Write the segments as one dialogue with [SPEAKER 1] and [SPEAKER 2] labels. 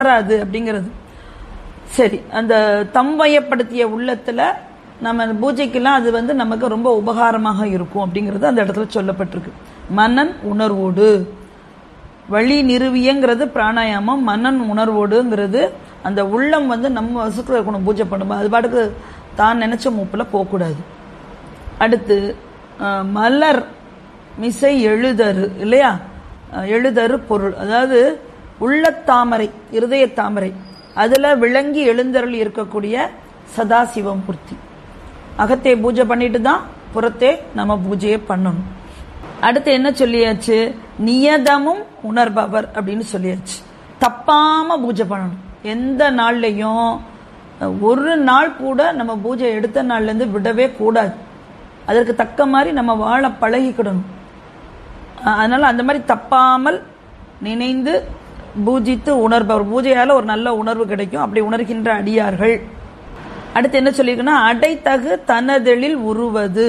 [SPEAKER 1] வராது அப்படிங்கிறது சரி அந்த தம்வயப்படுத்திய உள்ளத்துல நம்ம அந்த பூஜைக்கெல்லாம் அது வந்து நமக்கு ரொம்ப உபகாரமாக இருக்கும் அப்படிங்கிறது அந்த இடத்துல சொல்லப்பட்டிருக்கு மனன் உணர்வோடு வழி நிறுவியங்கிறது பிராணாயாமம் மனன் உணர்வோடுங்கிறது அந்த உள்ளம் வந்து நம்ம வசத்துல இருக்கணும் பூஜை பண்ணும்போது அது பாட்டுக்கு தான் நினைச்ச மூப்புல போகக்கூடாது அடுத்து அஹ், மலர் மிசை எழுதரு இல்லையா அஹ், எழுதரு பொருள் அதாவது உள்ளத்தாமரை இருதய தாமரை அதுல விளங்கி எழுந்தருள் இருக்கக்கூடிய சதாசிவமூர்த்தி அகத்தை பூஜை பண்ணிட்டு தான் புறத்தே நம்ம பூஜையை பண்ணணும் அடுத்து என்ன சொல்லியாச்சு நியதமும் உணர்பவர் அப்படின்னு சொல்லியாச்சு தப்பாம பூஜை பண்ணணும் எந்த நாள்லயும் அஹ், ஒரு நாள் கூட நம்ம பூஜை எடுத்த நாள்ல இருந்து விடவே கூடாது அதற்கு தக்க மாதிரி நம்ம வாழ பழகிக்கிடணும் அஹ், அதனால அந்த மாதிரி தப்பாமல் நினைந்து பூஜித்து உணர்பவர் பூஜையால ஒரு நல்ல உணர்வு கிடைக்கும் அப்படி உணர்கின்ற அடியார்கள் அடுத்து என்ன சொல்லியிருக்குன்னா அடைத்தகு தனதெழில் உருவது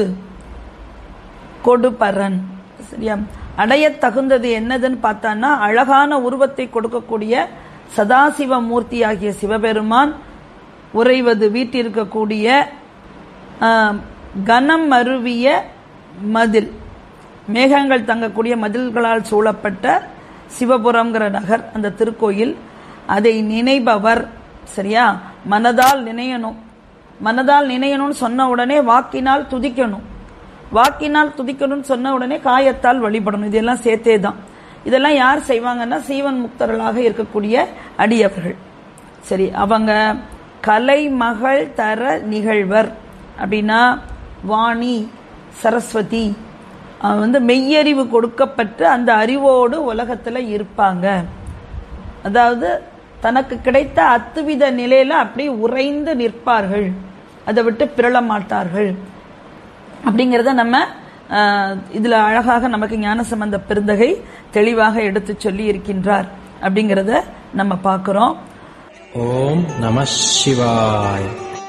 [SPEAKER 1] கொடுபரன் சரியா அடைய தகுந்தது என்னதுன்னு பார்த்தான்னா அழகான உருவத்தை கொடுக்கக்கூடிய சதாசிவ மூர்த்தி ஆகிய சிவபெருமான் உறைவது வீட்டிருக்கக்கூடிய ஆஹ், கனம் மருவிய மதில் மேகங்கள் தங்கக்கூடிய மதில்களால் சூழப்பட்ட சிவபுரம்ங்கிற நகர் அந்த திருக்கோயில் அதை நினைபவர் சரியா மனதால் நினையணும் மனதால் நினையணும்னு சொன்ன உடனே வாக்கினால் துதிக்கணும் வாக்கினால் துதிக்கணும்னு சொன்ன உடனே காயத்தால் வழிபடணும் இதெல்லாம் சேர்த்தே தான் இதெல்லாம் யார் செய்வாங்கன்னா சீவன் முக்தர்களாக இருக்கக்கூடிய அடியவர்கள் சரி அவங்க கலைமகள் தர நிகழ்வர் அப்படின்னா வாணி சரஸ்வதி அவங்க வந்து மெய்யறிவு கொடுக்கப்பட்டு அந்த அறிவோடு உலகத்துல இருப்பாங்க அதாவது தனக்கு கிடைத்த அத்துவித நிலையில அப்படியே உறைந்து நிற்பார்கள் அதை விட்டு பிறள மாட்டார்கள் அப்படிங்கிறத நம்ம ஆஹ், இதுல அழகாக நமக்கு ஞானசம்பந்த பெருந்தகை தெளிவாக எடுத்து சொல்லி இருக்கின்றார் அப்படிங்கிறத நம்ம பார்க்கிறோம்
[SPEAKER 2] ஓம் நம சிவாய்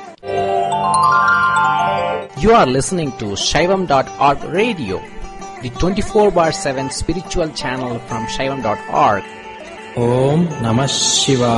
[SPEAKER 3] You are listening to Shaivam.org radio, the 24 bar 7 spiritual channel from Shaivam.org.
[SPEAKER 2] ஓம் நம சிவாய்